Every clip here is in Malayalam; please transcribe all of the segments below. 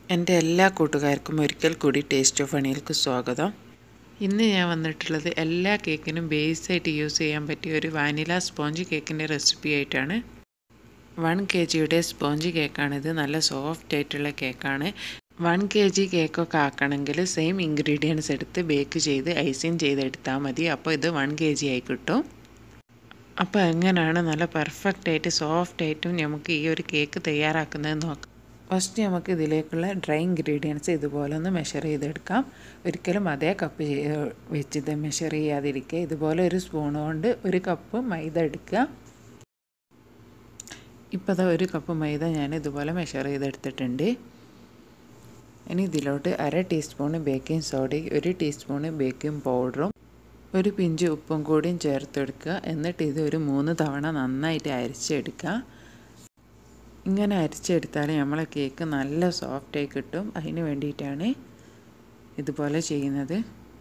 എൻ്റെ എല്ലാ കൂട്ടുകാർക്കും ഒരിക്കൽ കൂടി ടേസ്റ്റ് ഓഫ് അണിയൽക്ക് സ്വാഗതം ഇന്ന് ഞാൻ വന്നിട്ടുള്ളത് എല്ലാ കേക്കിനും ബേസായിട്ട് യൂസ് ചെയ്യാൻ പറ്റിയ ഒരു വാനില സ്പോഞ്ച് കേക്കിൻ്റെ റെസിപ്പി ആയിട്ടാണ് വൺ കെ ജിയുടെ സ്പോഞ്ച് കേക്കാണിത് നല്ല സോഫ്റ്റ് ആയിട്ടുള്ള കേക്കാണ് വൺ കെ ജി കേക്കൊക്കെ ആക്കണമെങ്കിൽ സെയിം ഇൻഗ്രീഡിയൻസ് എടുത്ത് ബേക്ക് ചെയ്ത് ഐസിങ് ചെയ്തെടുത്താൽ മതി അപ്പോൾ ഇത് വൺ കെ ജി ആയി കിട്ടും അപ്പോൾ എങ്ങനെയാണ് നല്ല പെർഫെക്റ്റ് ആയിട്ട് സോഫ്റ്റ് ആയിട്ടും നമുക്ക് ഈ ഒരു കേക്ക് തയ്യാറാക്കുന്നത് നോക്കാം ഫസ്റ്റ് നമുക്ക് ഇതിലേക്കുള്ള ഡ്രൈ ഇൻഗ്രീഡിയൻസ് ഇതുപോലെ ഒന്ന് മെഷർ ചെയ്തെടുക്കാം ഒരിക്കലും അതേ കപ്പ് വെച്ചിട്ട് മെഷർ ചെയ്യാതിരിക്കുക ഇതുപോലെ ഒരു സ്പൂൺ കൊണ്ട് ഒരു കപ്പ് മൈദ എടുക്കുക ഇപ്പോൾ അതാ ഒരു കപ്പ് മൈദ ഞാൻ ഇതുപോലെ മെഷർ ചെയ്തെടുത്തിട്ടുണ്ട് ഇനി ഇതിലോട്ട് അര ടീസ്പൂണ് ബേക്കിംഗ് സോഡയും ഒരു ടീസ്പൂണ് ബേക്കിംഗ് പൗഡറും ഒരു പിഞ്ച് ഉപ്പും കൂടിയും ചേർത്തെടുക്കുക എന്നിട്ട് ഇത് ഒരു മൂന്ന് തവണ നന്നായിട്ട് അരിച്ചെടുക്കുക ഇങ്ങനെ അരിച്ചെടുത്താൽ നമ്മളെ കേക്ക് നല്ല സോഫ്റ്റായി കിട്ടും അതിന് വേണ്ടിയിട്ടാണ് ഇതുപോലെ ചെയ്യുന്നത്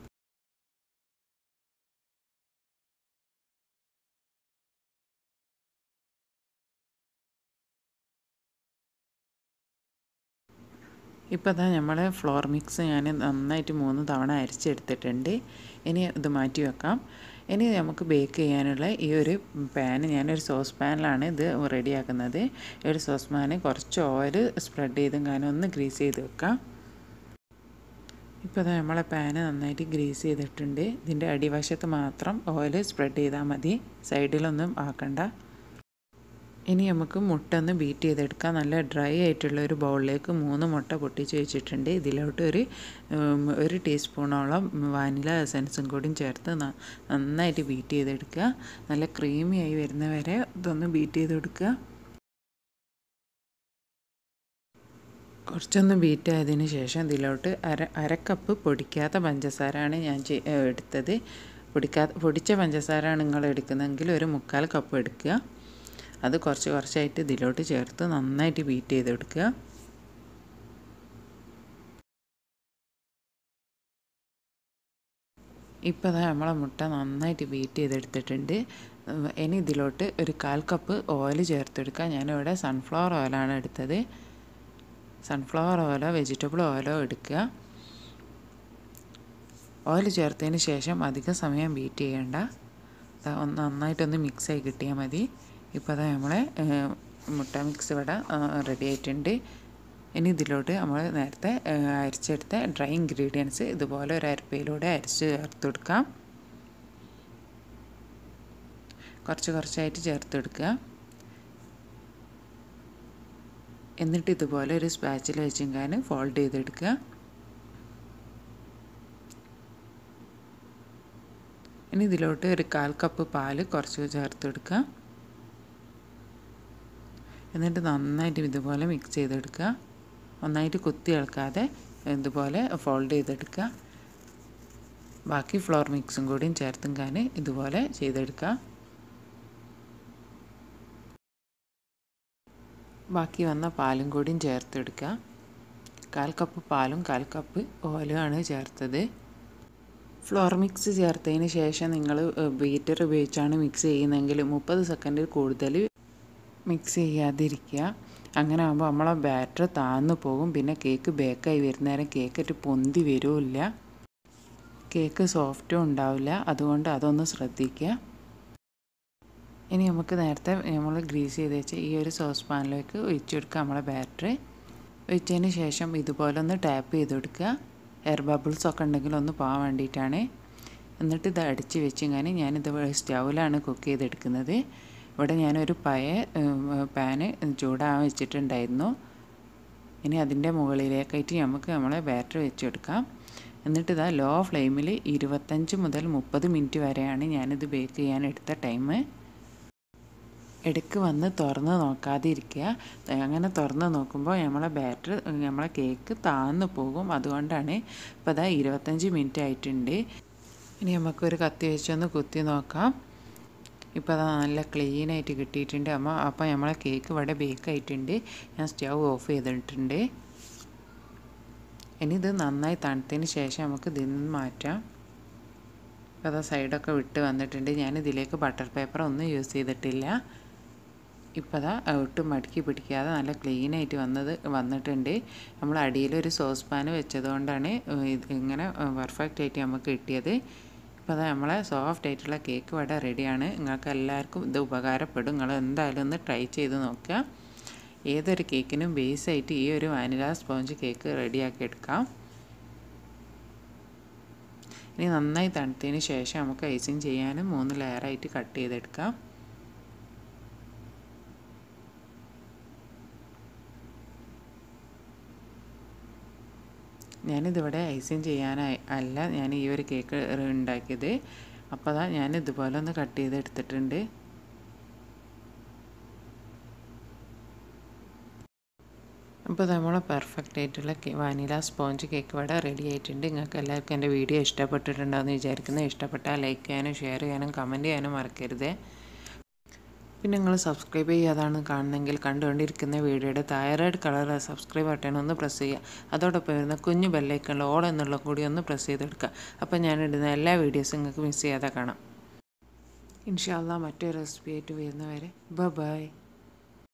ഇപ്പോൾ അതാ നമ്മൾ ഫ്ലോർ മിക്സ് ഞാൻ നന്നായിട്ട് മൂന്ന് തവണ അരിച്ചെടുത്തിട്ടുണ്ട് ഇനി ഇത് മാറ്റി വെക്കാം ഇനി നമുക്ക് ബേക്ക് ചെയ്യാനുള്ള ഈ ഒരു പാന് ഞാനൊരു സോസ് പാനിലാണ് ഇത് റെഡിയാക്കുന്നത് ഈ ഒരു സോസ് പാന് കുറച്ച് ഓയിൽ സ്പ്രെഡ് ചെയ്തും കാരണം ഒന്ന് ഗ്രീസ് ചെയ്ത് വെക്കാം ഇപ്പോൾ അത് നമ്മളെ പാന് നന്നായിട്ട് ഗ്രീസ് ചെയ്തിട്ടുണ്ട് ഇതിൻ്റെ അടിവശത്ത് മാത്രം ഓയിൽ സ്പ്രെഡ് ചെയ്താൽ മതി സൈഡിലൊന്നും ആക്കണ്ട ഇനി നമുക്ക് മുട്ട ഒന്ന് ബീറ്റ് ചെയ്തെടുക്കാം നല്ല ഡ്രൈ ആയിട്ടുള്ള ഒരു ബൗളിലേക്ക് മൂന്ന് മുട്ട പൊട്ടിച്ച് വെച്ചിട്ടുണ്ട് ഇതിലോട്ട് ഒരു ഒരു ടീസ്പൂണോളം വാനില എസൻസും കൂടിയും ചേർത്ത് നന്നായിട്ട് ബീറ്റ് ചെയ്തെടുക്കുക നല്ല ക്രീമി ആയി വരുന്ന വരെ ഇതൊന്ന് ബീറ്റ് ചെയ്ത് കൊടുക്കുക കുറച്ചൊന്ന് ബീറ്റ് ആയതിന് ശേഷം ഇതിലോട്ട് അര അരക്കപ്പ് പൊടിക്കാത്ത പഞ്ചസാരയാണ് ഞാൻ എടുത്തത് പൊടിക്കാത്ത പൊടിച്ച പഞ്ചസാരയാണ് നിങ്ങൾ എടുക്കുന്നതെങ്കിൽ ഒരു മുക്കാൽ കപ്പ് എടുക്കുക അത് കുറച്ച് കുറച്ചായിട്ട് ഇതിലോട്ട് ചേർത്ത് നന്നായിട്ട് ബീറ്റ് ചെയ്ത് കൊടുക്കുക ഇപ്പോൾ അതാ നമ്മളെ മുട്ട നന്നായിട്ട് ബീറ്റ് ചെയ്തെടുത്തിട്ടുണ്ട് ഇനി ഇതിലോട്ട് ഒരു കാൽ കപ്പ് ഓയിൽ ചേർത്തെടുക്കുക ഞാനിവിടെ സൺഫ്ലവർ ഓയിലാണ് എടുത്തത് സൺഫ്ലവർ ഓയിലോ വെജിറ്റബിൾ ഓയിലോ എടുക്കുക ഓയിൽ ചേർത്തതിന് ശേഷം അധികം സമയം ബീറ്റ് ചെയ്യേണ്ട ഒന്ന് നന്നായിട്ടൊന്ന് മിക്സായി കിട്ടിയാൽ മതി ഇപ്പോൾ അതാ നമ്മളെ മുട്ട മിക്സ് ഇവിടെ റെഡി ആയിട്ടുണ്ട് ഇനി ഇതിലോട്ട് നമ്മൾ നേരത്തെ അരിച്ചെടുത്ത ഡ്രൈ ഇൻഗ്രീഡിയൻസ് ഇതുപോലെ ഒരു അരപ്പയിലൂടെ അരിച്ച് ചേർത്ത് കൊടുക്കാം കുറച്ച് കുറച്ചായിട്ട് ചേർത്ത് കൊടുക്കുക എന്നിട്ട് ഇതുപോലെ ഒരു സ്പാച്ചിൽ വെച്ചെങ്കാൻ ഫോൾഡ് ചെയ്തെടുക്കുക ഇനി ഇതിലോട്ട് ഒരു കാൽ കപ്പ് പാല് കുറച്ച് ചേർത്ത് കൊടുക്കുക എന്നിട്ട് നന്നായിട്ട് ഇതുപോലെ മിക്സ് ചെയ്തെടുക്കുക ഒന്നായിട്ട് കുത്തി ഇളക്കാതെ ഇതുപോലെ ഫോൾഡ് ചെയ്തെടുക്കുക ബാക്കി ഫ്ലോർ മിക്സും കൂടിയും ചേർത്തുങ്കാൻ ഇതുപോലെ ചെയ്തെടുക്കുക ബാക്കി വന്ന പാലും കൂടിയും ചേർത്തെടുക്കുക കാൽ കപ്പ് പാലും കാൽ കപ്പ് ഓയിലുമാണ് ചേർത്തത് ഫ്ലോർ മിക്സ് ചേർത്തതിന് ശേഷം നിങ്ങൾ ബീറ്റർ ഉപയോഗിച്ചാണ് മിക്സ് ചെയ്യുന്നതെങ്കിൽ മുപ്പത് സെക്കൻഡിൽ കൂടുതൽ മിക്സ് ചെയ്യാതിരിക്കുക അങ്ങനെ ആകുമ്പോൾ നമ്മളെ ബാറ്റർ താന്നു പോകും പിന്നെ കേക്ക് ബേക്കായി വരുന്നേരം കേക്കിട്ട് പൊന്തി വരുമില്ല കേക്ക് സോഫ്റ്റും ഉണ്ടാവില്ല അതുകൊണ്ട് അതൊന്ന് ശ്രദ്ധിക്കുക ഇനി നമുക്ക് നേരത്തെ നമ്മൾ ഗ്രീസ് ചെയ്ത് വെച്ച് ഈ ഒരു സോസ് പാനിലേക്ക് ഒഴിച്ചെടുക്കുക നമ്മളെ ബാറ്റർ ഒഴിച്ചതിന് ശേഷം ഇതുപോലെ ഒന്ന് ടാപ്പ് ചെയ്ത് കൊടുക്കുക എയർ ബബിൾസ് ഒക്കെ ഉണ്ടെങ്കിൽ ഒന്ന് പോകാൻ വേണ്ടിയിട്ടാണ് എന്നിട്ട് ഇത് അടിച്ച് വെച്ചിങ്ങനെ ഞാനിത് സ്റ്റൗവിലാണ് കുക്ക് ചെയ്തെടുക്കുന്നത് ഇവിടെ ഞാനൊരു പഴയ പാന് ചൂടാൻ വെച്ചിട്ടുണ്ടായിരുന്നു ഇനി അതിൻ്റെ മുകളിലേക്കായിട്ട് നമുക്ക് നമ്മളെ ബാറ്ററി വെച്ചെടുക്കാം എന്നിട്ട് ഇതാ ലോ ഫ്ലെയിമിൽ ഇരുപത്തഞ്ച് മുതൽ മുപ്പത് മിനിറ്റ് വരെയാണ് ഞാനിത് ബേക്ക് ചെയ്യാൻ എടുത്ത ടൈം ഇടയ്ക്ക് വന്ന് തുറന്ന് നോക്കാതെ ഇരിക്കുക അങ്ങനെ തുറന്ന് നോക്കുമ്പോൾ നമ്മളെ ബാറ്റർ നമ്മളെ കേക്ക് താന്നു പോകും അതുകൊണ്ടാണ് ഇപ്പോൾ അതാ ഇരുപത്തഞ്ച് മിനിറ്റ് ആയിട്ടുണ്ട് ഇനി നമുക്കൊരു കത്തി വെച്ചൊന്ന് കുത്തി നോക്കാം ഇപ്പോൾ അത് നല്ല ക്ലീൻ ആയിട്ട് കിട്ടിയിട്ടുണ്ട് അമ്മ അപ്പോൾ നമ്മളെ കേക്ക് ഇവിടെ ബേക്ക് ആയിട്ടുണ്ട് ഞാൻ സ്റ്റൗ ഓഫ് ചെയ്തിട്ടുണ്ട് ഇനി ഇത് നന്നായി തണുത്തതിന് ശേഷം നമുക്ക് ഇതിൽ നിന്ന് മാറ്റാം അപ്പോൾ അത് സൈഡൊക്കെ വിട്ട് വന്നിട്ടുണ്ട് ഞാൻ ഇതിലേക്ക് ബട്ടർ പേപ്പർ ഒന്നും യൂസ് ചെയ്തിട്ടില്ല ഇപ്പോൾ അതാ ഒട്ടും മടക്കി പിടിക്കാതെ നല്ല ക്ലീനായിട്ട് വന്നത് വന്നിട്ടുണ്ട് നമ്മൾ അടിയിലൊരു സോസ് പാൻ വെച്ചതുകൊണ്ടാണ് ഇത് ഇങ്ങനെ പെർഫെക്റ്റ് ആയിട്ട് നമുക്ക് കിട്ടിയത് ഇപ്പോൾ അതാ നമ്മളെ സോഫ്റ്റ് ആയിട്ടുള്ള കേക്ക് ഇവിടെ റെഡിയാണ് നിങ്ങൾക്ക് എല്ലാവർക്കും ഇത് ഉപകാരപ്പെടും നിങ്ങൾ എന്തായാലും ഒന്ന് ട്രൈ ചെയ്ത് നോക്കുക ഏതൊരു കേക്കിനും ബേസായിട്ട് ഈ ഒരു വാനില സ്പോഞ്ച് കേക്ക് റെഡിയാക്കി എടുക്കാം ഇനി നന്നായി തണുത്തതിന് ശേഷം നമുക്ക് ഐസിങ് ചെയ്യാനും മൂന്ന് ലെയറായിട്ട് കട്ട് ചെയ്തെടുക്കാം ഞാനിതിവിടെ ഐസിങ് ചെയ്യാനായി അല്ല ഞാൻ ഈ ഒരു കേക്ക് ഉണ്ടാക്കിയത് അപ്പോൾ അതാ ഞാൻ ഇതുപോലെ ഒന്ന് കട്ട് ചെയ്തെടുത്തിട്ടുണ്ട് അപ്പോൾ നമ്മളെ പെർഫെക്റ്റ് ആയിട്ടുള്ള വാനില സ്പോഞ്ച് കേക്ക് ഇവിടെ റെഡി ആയിട്ടുണ്ട് നിങ്ങൾക്ക് എല്ലാവർക്കും എൻ്റെ വീഡിയോ ഇഷ്ടപ്പെട്ടിട്ടുണ്ടെന്ന് വിചാരിക്കുന്നു ഇഷ്ടപ്പെട്ടാൽ ലൈക്ക് ചെയ്യാനും ഷെയർ ചെയ്യാനും കമൻറ്റ് ചെയ്യാനും മറക്കരുത് പിന്നെ നിങ്ങൾ സബ്സ്ക്രൈബ് ചെയ്യാതാണ് കാണുന്നെങ്കിൽ കണ്ടുകൊണ്ടിരിക്കുന്ന വീഡിയോയുടെ തായറോയ്ഡ് കളർ സബ്സ്ക്രൈബ് ബട്ടൺ ഒന്ന് പ്രസ് ചെയ്യുക അതോടൊപ്പം വരുന്ന കുഞ്ഞു ബെല്ലൈക്കണിൽ ഓൾ എന്നുള്ള കൂടി ഒന്ന് പ്രസ് ചെയ്തെടുക്കുക അപ്പോൾ ഞാനിടുന്ന എല്ലാ വീഡിയോസും നിങ്ങൾക്ക് മിസ് ചെയ്യാതെ കാണാം ഇൻഷാല്ല മറ്റൊരു റെസിപ്പി ആയിട്ട് വരുന്നവരെ ബൈ